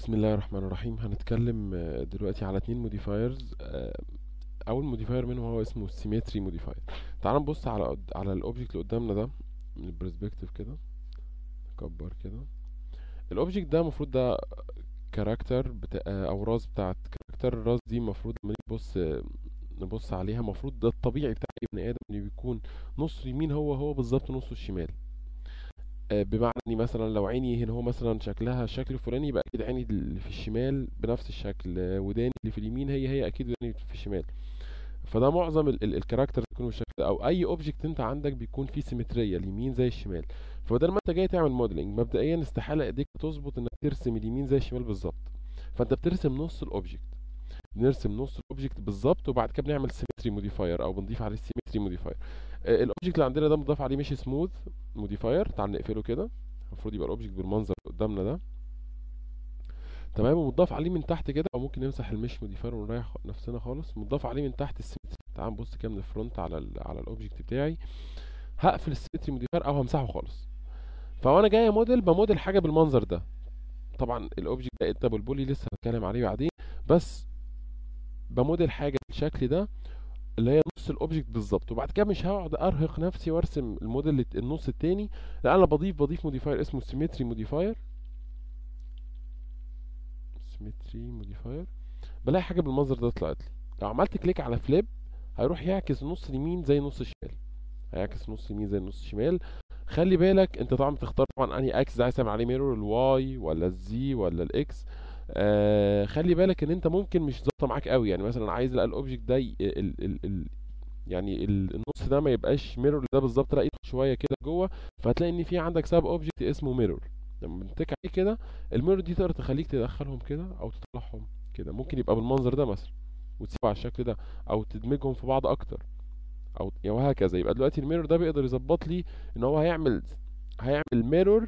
بسم الله الرحمن الرحيم هنتكلم آه، دلوقتي على اتنين موديفايرز اول موديفاير منهم هو اسمه السيمتري موديفاير تعال نبص على قد- على الاوبجكت اللي قدامنا ده من البرسبكتيف كده نكبر كده الاوبجكت ده المفروض ده كاركتر بتا... آه، او راس بتاعت كاركتر الراس دي المفروض لما نيجي نبص آه، نبص عليها المفروض ده الطبيعي بتاع اي بني ادم انه بيكون نص اليمين هو هو بالظبط نصه الشمال آه، بمعنى اني مثلا لو عيني هنا هو مثلا شكلها الشكل الفلاني يبقى اكيد عيني اللي في الشمال بنفس الشكل آه، وداني اللي في اليمين هي هي اكيد وداني في الشمال فده معظم ال- ال- الكاركتر بيكون بالشكل ده او اي اوبجكت انت عندك بيكون فيه سيمتريه اليمين زي الشمال فبدل ما انت جاي تعمل موديلنج مبدئيا استحاله ايديك تظبط انك ترسم اليمين زي الشمال بالظبط فانت بترسم نص الاوبجكت بنرسم نص الاوبجكت بالظبط وبعد كده بنعمل سيمتري موديفاير او بنضيف عليه سيمتري موديفاير الاوبجكت اللي عندنا ده مضاف عليه مش سموث موديفاير تعال نقفله كده المفروض يبقى الاوبجكت بالمنظر اللي قدامنا ده تمام ومضاف عليه من تحت كده او ممكن نمسح المش موديفاير ونريح نفسنا خالص مضاف عليه من تحت السيمتري تعال نبص كده من الفرونت على ال على الاوبجكت بتاعي هقفل السيمتري موديفاير او همسحه خالص فوانا جاي موديل بموديل حاجه بالمنظر ده طبعا الاوبجكت ده الدبل بولي لسه هتكلم عليه بعدين بس بموديل حاجه بالشكل ده اللي هي نص الاوبجكت بالظبط وبعد كده مش هقعد ارهق نفسي وارسم الموديل الت- النص التاني لا انا بضيف بضيف موديفاير اسمه سيمتري موديفاير سيمتري موديفاير بلاقي حاجه بالمنظر ده طلعت لي لو عملت كليك على فليب هيروح يعكس النص اليمين زي النص الشمال هيعكس النص اليمين زي النص الشمال خلي بالك انت طبعا بتختار طبعا انهي اكس عايز تعمل عليه ميرور الواي ولا الزي ولا الاكس آه خلي بالك ان انت ممكن مش ظابطه معاك قوي يعني مثلا عايز لا الاوبجكت ده ي- ال ال ال يعني ال- النص ده ما يبقاش ميرور ده بالظبط لا يدخل شويه كده جوه فهتلاقي ان في عندك سب اوبجكت اسمه ميرور لما بنتك عليه كده الميرور دي تقدر تخليك تدخلهم كده او تطلعهم كده ممكن يبقى بالمنظر ده مثلا وتسيبه على الشكل ده او تدمجهم في بعض اكتر او يعني وهكذا يبقى دلوقتي الميرور ده بيقدر يظبط لي ان هو هيعمل هيعمل ميرور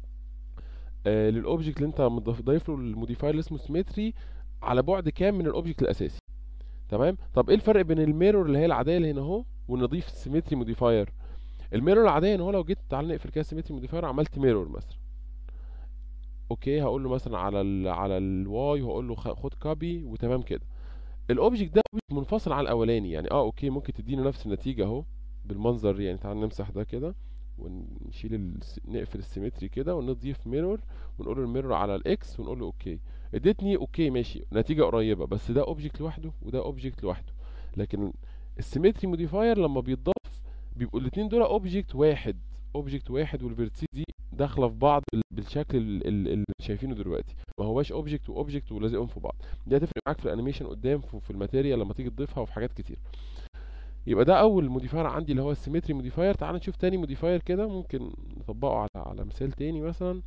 آه للاوبجكت اللي انت مضاف- ضايف له الموديفاير اللي اسمه سيمتري على بعد كام من الاوبجكت الاساسي تمام طب ايه الفرق بين الميرور اللي هي العاديه اللي هنا اهو ونضيف السيمتري موديفاير الميرور العاديه ان هو لو جيت تعال نقفل كده سيمتري موديفاير عملت ميرور مثلا اوكي هقول له مثلا على ال على الواي وهقول له خ- خد كوبي وتمام كده الاوبجكت ده منفصل عن الاولاني يعني اه اوكي ممكن تديله نفس النتيجه اهو بالمنظر يعني تعال نمسح ده كده ونشيل الس... نقفل السيمتري كده ونضيف ميرور ونقول له الميرور على الاكس ونقول له اوكي اديتني اوكي ماشي نتيجه قريبه بس ده اوبجكت لوحده وده اوبجكت لوحده لكن السيمتري موديفاير لما بيتضاف بيبقوا الاثنين دول اوبجكت واحد اوبجكت واحد والفيرتيس دي داخله في بعض بال- بالشكل ال- ال- اللي شايفينه دلوقتي ما هواش اوبجكت واوبجكت ولازقهم في بعض دي هتفرق معاك في الانيميشن قدام في, في الماتيريال لما تيجي تضيفها وفي حاجات كتير يبقى ده اول موديفاير عندي اللي هو السيمتري موديفاير تعال نشوف تاني موديفاير كده ممكن نطبقه على على مثال تاني مثلا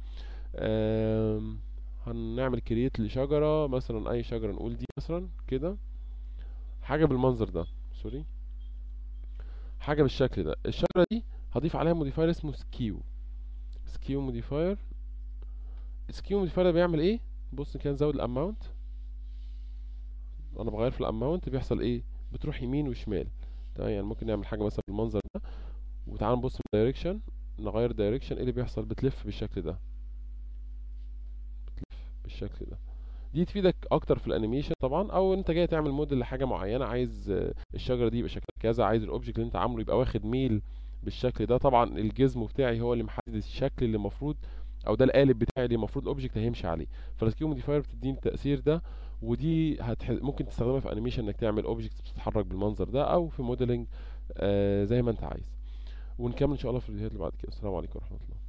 آم، هنعمل كرييت لشجرة مثلا اي شجرة نقول دي مثلا كده حاجة بالمنظر ده سوري حاجة بالشكل ده الشجرة دي هضيف عليها موديفاير اسمه سكيو سكيو موديفاير سكيو موديفاير ده بيعمل ايه بص كده نزود الاماونت انا بغير في الاماونت بيحصل ايه بتروح يمين وشمال تمام يعني ممكن نعمل حاجة مثلا بالمنظر ده وتعال نبص في الدايركشن نغير دايركشن ايه اللي بيحصل بتلف بالشكل ده بتلف بالشكل ده دي تفيدك اكتر في الانيميشن طبعا او انت جاي تعمل موديل لحاجه معينه عايز آه، الشجره دي يبقى شكلها كذا عايز الاوبجكت اللي انت عامله يبقى واخد ميل بالشكل ده طبعا الجزم بتاعي هو اللي محدد الشكل اللي المفروض او ده القالب بتاعي اللي المفروض الاوبجكت هيمشي عليه فالسكيو موديفاير بتديني التاثير ده ودي هتح... ممكن تستخدمها في انيميشن انك تعمل اوبجكت بتتحرك بالمنظر ده او في موديلنج آه زي ما انت عايز ونكمل ان شاء الله في الفيديوهات اللي بعد كده السلام عليكم ورحمه الله